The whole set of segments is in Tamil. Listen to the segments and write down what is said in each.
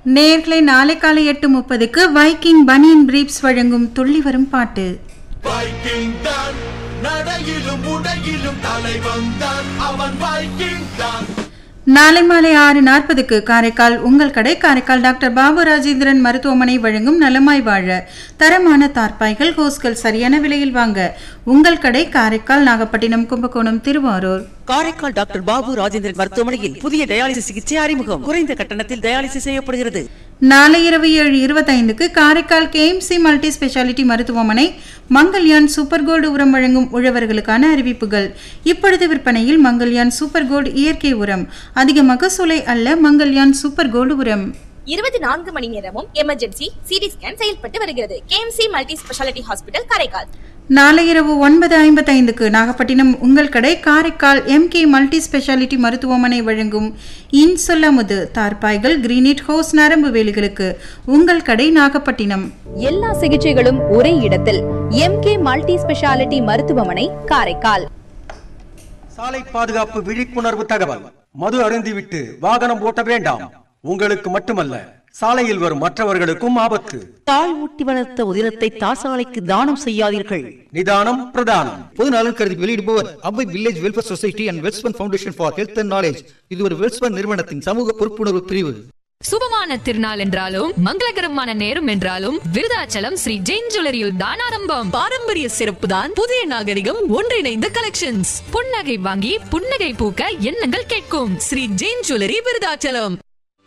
நேர்களை நாளை காலை எட்டு முப்பதுக்கு வைக்கிங் பனியன் பிரீப்ஸ் வழங்கும் துள்ளி வரும் பாட்டு வைக்கிங் தான் நடையிலும் உடையிலும் தலைவன் தான் அவன் வைக்கிங் தான் நாளை மாலை ஆறு நாற்பதுக்கு காரைக்கால் உங்கள் கடை காரைக்கால் டாக்டர் பாபு ராஜேந்திரன் மருத்துவமனை வழங்கும் நலமாய் வாழ தரமான தார்பாய்கள் ஹோஸ்கள் சரியான விலையில் வாங்க உங்கள் கடை காரைக்கால் நாகப்பட்டினம் கும்பகோணம் திருவாரூர் காரைக்கால் டாக்டர் பாபு ராஜேந்திரன் மருத்துவமனையில் புதிய டயாலிசிஸ் சிகிச்சை அறிமுகம் குறைந்த கட்டணத்தில் டயாலிசிஸ் செய்யப்படுகிறது நாளை இரவு ஏழு இருபத்தைந்துக்கு காரைக்கால் கேஎம்சி மல்டி ஸ்பெஷாலிட்டி மருத்துவமனை மங்கல்யான் சூப்பர் கோல்டு உரம் வழங்கும் உழவர்களுக்கான அறிவிப்புகள் இப்பொழுது விற்பனையில் மங்கல்யான் சூப்பர் கோல்டு இயற்கை உரம் அதிக மகசூலை அல்ல மங்கல்யான் சூப்பர் கோல்டு உரம் இருபத்தி நான்கு மணி நேரமும் எமர்ஜென்சி சிடி ஸ்கேன் செயல்பட்டு வருகிறது K M C multi speciality hospital Karaikal நாளை இரவு ஒன்பது ஐம்பத்தைந்துக்கு நாகப்பட்டினம் உங்கள் கடை காரைக்கால் எம்கே மல்டி ஸ்பெஷாலிட்டி மருத்துவமனை வழங்கும் இன்சொல்லமுது தார்பாய்கள் கிரீனிட் ஹோஸ் நரம்பு வேலிகளுக்கு உங்கள் கடை நாகப்பட்டினம் எல்லா சிகிச்சைகளும் ஒரே இடத்தில் எம்கே மல்டி ஸ்பெஷாலிட்டி மருத்துவமனை காரைக்கால் சாலை பாதுகாப்பு விழிப்புணர்வு தகவல் மது அருந்திவிட்டு வாகனம் ஓட்ட வேண்டாம் உங்களுக்கு மட்டுமல்ல சாலையில் வரும் மற்றவர்களுக்கும் ஆபத்து தாய் ஊட்டி வளர்த்த உதிரத்தை தாசாலைக்கு தானம் செய்யாதீர்கள் நிதானம் பிரதானம் பொது நலன் கருதி வெளியிடுபவர் அவை village welfare society and Welspun foundation for health and knowledge இது ஒரு வெல்ஸ்பன் நிறுவனத்தின் சமூக பொறுப்புணர்வு பிரிவு சுபமான திருநாள் என்றாலும் மங்களகரமான நேரம் என்றாலும் விருதாச்சலம் ஸ்ரீ ஜெயின் ஜுவல்லரியில் தான் ஆரம்பம் பாரம்பரிய சிறப்பு தான் புதிய நாகரிகம் ஒன்றிணைந்த கலெக்ஷன்ஸ் புன்னகை வாங்கி புன்னகை பூக்க எண்ணங்கள் கேட்கும் ஸ்ரீ ஜெயின் ஜுவல்லரி விருதாச்சலம்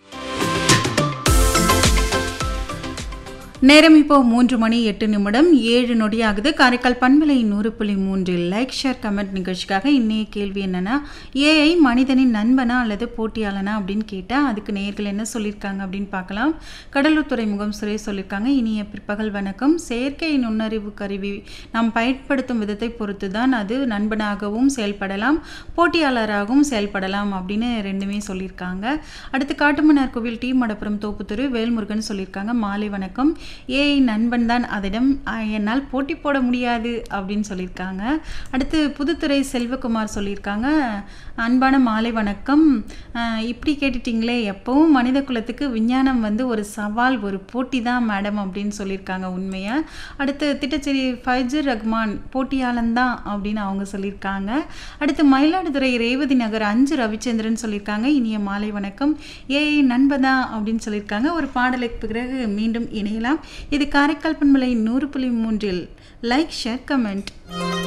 நேரம் இப்போ மூன்று மணி எட்டு நிமிடம் ஏழு நொடியாகுது காரைக்கால் பண்பலை நூறு புள்ளி மூன்றில் லைக் ஷேர் கமெண்ட் நிகழ்ச்சிக்காக இன்னைய கேள்வி என்னன்னா ஏஐ மனிதனின் நண்பனா அல்லது போட்டியாளனா அப்படின்னு கேட்டால் அதுக்கு நேர்கள் என்ன சொல்லியிருக்காங்க அப்படின்னு பார்க்கலாம் கடலூர் துறைமுகம் சுரேஷ் சொல்லியிருக்காங்க இனிய பிற்பகல் வணக்கம் செயற்கை நுண்ணறிவு கருவி நாம் பயன்படுத்தும் விதத்தை பொறுத்து தான் அது நண்பனாகவும் செயல்படலாம் போட்டியாளராகவும் செயல்படலாம் அப்படின்னு ரெண்டுமே சொல்லியிருக்காங்க அடுத்து காட்டுமன்னார் கோவில் டி மடப்புரம் தோப்புத்துறை வேல்முருகன் சொல்லியிருக்காங்க மாலை வணக்கம் ஏஐ நண்பன் தான் அதனிடம் அஹ், என்னால் போட்டி போட முடியாது அப்படின்னு சொல்லியிருக்காங்க அடுத்து புதுத்துறை செல்வகுமார் சொல்லியிருக்காங்க அன்பான மாலை வணக்கம் அஹ், இப்படி கேட்டுட்டிங்களே எப்பவும் மனித குலத்துக்கு விஞ்ஞானம் வந்து ஒரு சவால் ஒரு போட்டி தான் மேடம் அப்படின்னு சொல்லியிருக்காங்க உண்மையாக அடுத்து திட்டச்சேரி ஃபைஜர் ரஹ்மான் போட்டியாளன் தான் அப்படின்னு அவங்க சொல்லியிருக்காங்க அடுத்து மயிலாடுதுறை ரேவதி நகர் அஞ்சு ரவிச்சந்திரன் சொல்லியிருக்காங்க இனிய மாலை வணக்கம் ஏஐ நண்பதா அப்படின்னு சொல்லியிருக்காங்க ஒரு பாடலுக்கு பிறகு மீண்டும் இணையலாம் இது காரைக்கால் பண்பலை நூறு புள்ளி மூன்றில் லைக் ஷேர் கமெண்ட்